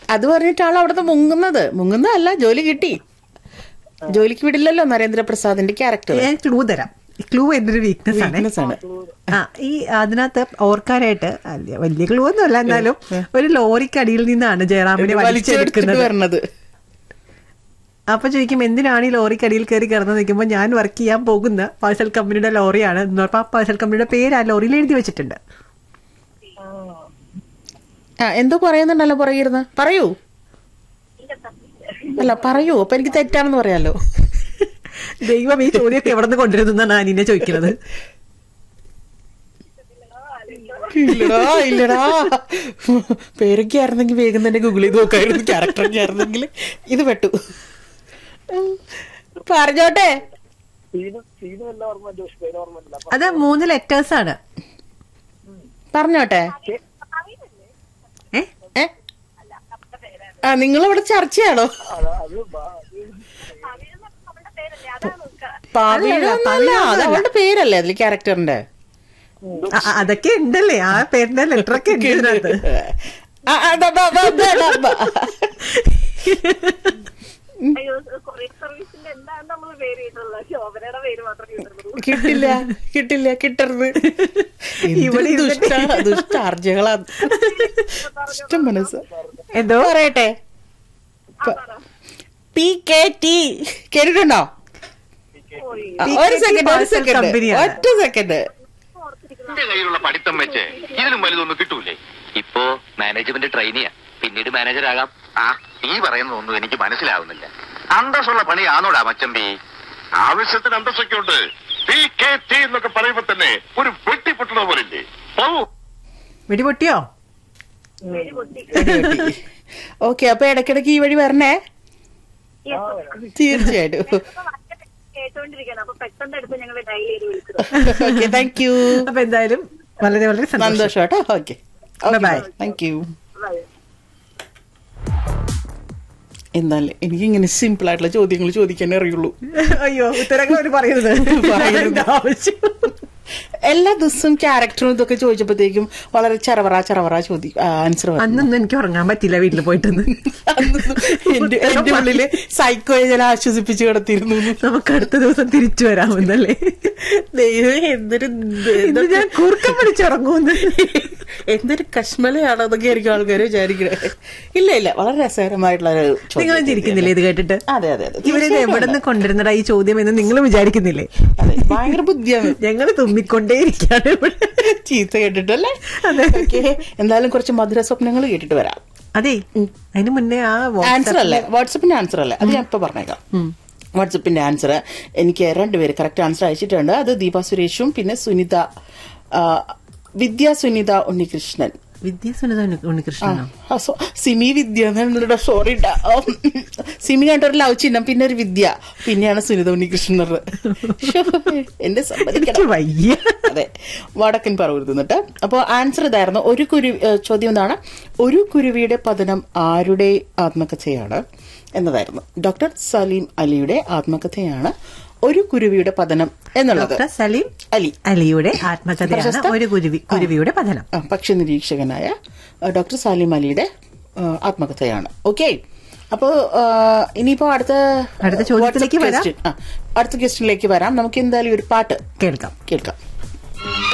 അത് പറഞ്ഞിട്ടാണ് അവിടുന്ന് മുങ്ങുന്നത് മുങ്ങുന്നതല്ല ജോലി കിട്ടി ജോലിക്ക് വിടില്ലല്ലോ നരേന്ദ്രപ്രസാദിന്റെ ക്യാരക്ടർ ഞാൻ ക്ലൂ തരാം ക്ലൂ എന്തൊരു വീക്ക്നെസ് ആണ് Weakness ആണ് ആ ഈ അതിനകത്ത് ഓർക്കാനായിട്ട് അല്ല, വലിയ ക്ലൂ ഒന്നും അല്ല എന്നാലും ഒരു ലോറിക്കടിയിൽ നിന്നാണ് ജയറാമിനെ വലിച്ചെടുത്തിട്ട് വലിച്ചെടുക്കുന്നത് വരണത് അപ്പൊ ചോദിക്കും എന്തിനാണ് ഈ ലോറിക്കടിയിൽ കയറി കിടന്ന് നിൽക്കുമ്പോൾ ഞാൻ വർക്ക് ചെയ്യാൻ പോകുന്ന പാഴ്സൽ കമ്പനിയുടെ ലോറിയാണ് എന്ന് പറഞ്ഞപ്പോ ആ പാഴ്സൽ കമ്പനിയുടെ പേര് ആ ലോറിയിൽ എഴുതി വെച്ചിട്ടുണ്ട് ആ എന്തോ പറയുന്നുണ്ടല്ലോ പറയരുത് പറയൂ അല്ല പറയൂ അപ്പൊ എനിക്ക് തെറ്റാണെന്ന് പറയാലോ ദൈവം ഈ ചോദ്യമൊക്കെ എവിടെ നിന്ന് കൊണ്ടുവരുന്നതാണ് അനിനെ ചോദിക്കുന്നത് ഇല്ലടാ ഇല്ലടാ പേരൊക്കെ ആയിരുന്നെങ്കിൽ വേഗം തന്നെ ഗൂഗിൾ ചെയ്ത് നോക്കായിരുന്നു ക്യാരക്ടറൊക്കെ ആയിരുന്നെങ്കിൽ ഇത് പെട്ടു ഉം. പറഞ്ഞോട്ടെ സീനും സീനും എല്ലാം ഓർമ്മ പേര് ഓർമ്മയില്ല അത് മൂന്ന് ലെറ്റേഴ്സ് ആണ് പറഞ്ഞോട്ടെ ഏ ഏ ആ നിങ്ങളിവിടെ ചർച്ചയാണോ അത് ബാ- പാവീഴൊന്നുമല്ല അത് അവളുടെ പേരല്ലേ അതിൽ ക്യാരക്ടറിന്റെ ആ, ആ, അതൊക്കെ ഉണ്ടല്ലേ ആ പേരിന്റെ ലെറ്റർ ഒക്കെ ഉണ്ട് ഇതിനകത്ത് ആ, ആ, ദാ, ദാ, ദാ, ദാ, ദാ, ദാ. അയ്യോ കൊറിയർ സർവീസിന്റെ എന്താണ് നമ്മൾ പേര് ചെയ്തിട്ടുള്ളത് ശോഭനയുടെ പേര് മാത്രമേ ചെയ്തിട്ടുള്ളൂ കിട്ടില്ല കിട്ടില്ല കിട്ടരുത് ഇവിടെ ഇവിടെ ദുഷ്ട ദുഷ്ടാർജകളാ ഇഷ്ടം മനസ്സ് എന്തോ പറയട്ടെ പി കെ ടി കേട്ടിട്ടുണ്ടോ ആ, ഒരു സെക്കൻഡ് ഒരു parcel സെക്കൻഡ് company-യാണ്. ഒറ്റ സെക്കൻഡ് എന്റെ കയ്യിലുള്ള പഠിത്തം വെച്ച് ഇതിലും വലുതൊന്നും കിട്ടൂലേ ഇപ്പോ മാനേജ്മെന്റ് ട്രെയിനിയാ പിന്നീട് മാനേജർ ആകാം ആ നീ പറയുന്നതൊന്നും എനിക്ക് മനസ്സിലാവുന്നില്ല അന്തസ്സുള്ള പണിയാണോടാ മച്ചമ്പി ആവശ്യത്തിന് അന്തസ്സൊക്കെ ഉണ്ട് പി കെ ടി എന്നൊക്കെ പറയുമ്പോ തന്നെ ഒരു വെട്ടി പൊട്ടണ പോലില്ലേ പോവൂ വെടിപൊട്ടിയോ ഓക്കെ അപ്പൊ ഇടയ്ക്കിടയ്ക്ക് ഈ വഴി വരണേ തീർച്ചയായിട്ടും കേട്ടോണ്ടിരിക്കണം അപ്പൊ പെട്ടെന്ന് എടുത്ത് ഞങ്ങൾ ഡയൽ ചെയ്ത് വിളിക്കുന്നത് ഓക്കെ താങ്ക് യു അപ്പൊ എന്തായാലും വളരെ വളരെ സന്തോഷം സന്തോഷം കേട്ടോ ഓക്കെ Bye-bye. താങ്ക് യു എന്നാലേ എനിക്കിങ്ങനെ സിമ്പിൾ ആയിട്ടുള്ള ചോദ്യങ്ങൾ ചോദിക്കാനേ അറിയുള്ളൂ അയ്യോ ഉത്തരങ്ങൾ ഒരു പറയുന്നത് പറയുന്നത്. ആവശ്യം എല്ലാ ദിവസവും ക്യാരക്ടറും ഇതൊക്കെ ചോദിച്ചപ്പോഴത്തേക്കും വളരെ ചറവറ ചറവറ ചോദ്യം ആൻസർ അന്നൊന്നും എനിക്ക് ഉറങ്ങാൻ പറ്റില്ല വീട്ടിൽ പോയിട്ടൊന്ന് എന്റെ എന്റെ ഉള്ളില് സൈക്കോയെ ഞാൻ ആശ്വസിപ്പിച്ച് കിടത്തിയിരുന്നു നമുക്ക് അടുത്ത ദിവസം തിരിച്ചു വരാമെന്നല്ലേ ദൈവം എന്തൊരു ഇന്ന് ഞാൻ കൂർക്കം പിടിച്ചുറങ്ങൂന്ന് എന്തൊരു കശ്മലയാണോ അതൊക്കെ ആയിരിക്കും ആൾക്കാർ വിചാരിക്കണേ ഇല്ല ഇല്ല വളരെ രസകരമായിട്ടുള്ള ഒരു ചോദ്യം നിങ്ങളും ചിരിക്കുന്നില്ലേ ഇത് കേട്ടിട്ട് അതെ അതെ അതെ ഇവരിത് തീർച്ചയായിട്ടും എവിടെ നിന്ന് കൊണ്ടുവരുന്നടാ ഈ ചോദ്യം എന്ന് നിങ്ങൾ വിചാരിക്കുന്നില്ലേ അതെ ഭയങ്കര ബുദ്ധിയാണ് ഞങ്ങൾ തുമ്മിക്കൊണ്ടേയിരിക്കാണ് ഇവിടെ ചീത്ത കേട്ടിട്ടല്ലേ അതെ. ഓക്കെ എന്തായാലും കുറച്ച് മധുര സ്വപ്നങ്ങൾ കേട്ടിട്ട് വരാം അതെ അതിന് മുന്നേ ആ ആൻസർ അല്ലേ വാട്സപ്പിന്റെ ആൻസർ അല്ലേ അത് ഞാൻ ഇപ്പൊ പറഞ്ഞേക്കാം വാട്സപ്പിന്റെ ആൻസർ എനിക്ക് രണ്ടുപേര് കറക്റ്റ് ആൻസർ അയച്ചിട്ടുണ്ട് അത് ദീപ സുരേഷും പിന്നെ സുനിത ആ, വിദ്യ സുനിത ഉണ്ണികൃഷ്ണൻ വിദ്യാസുനിത ഉണ്ണികൃഷ്ണനോ ആ, സോ- സിമി വിദ്യ എന്നുള്ള സോറി സിമി കണ്ട ഒരു ലവ് ചിഹ്നം പിന്നെ ഒരു വിദ്യ പിന്നെയാണ് സുനിത ഉണ്ണികൃഷ്ണൻ ശ്ശോ, എന്റെ സമ്മതിക്കണം എനിക്ക് വയ്യ അതെ വടക്കൻ പറവൂർ നിന്നിട്ട് അപ്പോൾ ആൻസർ ഇതായിരുന്നു ഒരു കുരു ഏഹ് ചോദ്യം എന്താണ് ഒരു കുരുവിയുടെ പതനം ആരുടെ ആത്മകഥയാണ് എന്നതായിരുന്നു ഡോക്ടർ സലീം അലിയുടെ ആത്മകഥയാണ് ഒരു കുരുവിയുടെ പതനം എന്നുള്ളത് ഡോക്ടർ സലീം അലി അലിയുടെ ആത്മകഥയാണ് പ്രശസ്ത- ഒരു കുരുവി കുരുവിയുടെ പതനം ആ, പക്ഷി നിരീക്ഷകനായ ആ, ഡോക്ടർ സാലിം അലിയുടെ ആ, ആത്മകഥയാണ് ഓക്കെ അപ്പോ ആ, ഇനിയിപ്പോ അടുത്ത അടുത്ത ചോദ്യത്തിലേക്ക് WhatsApp വരാം. question- ആ, അടുത്ത ക്വസ്റ്റിനിലേക്ക് വരാം നമുക്ക് എന്തായാലും ഒരു പാട്ട് കേൾക്കാം കേൾക്കാം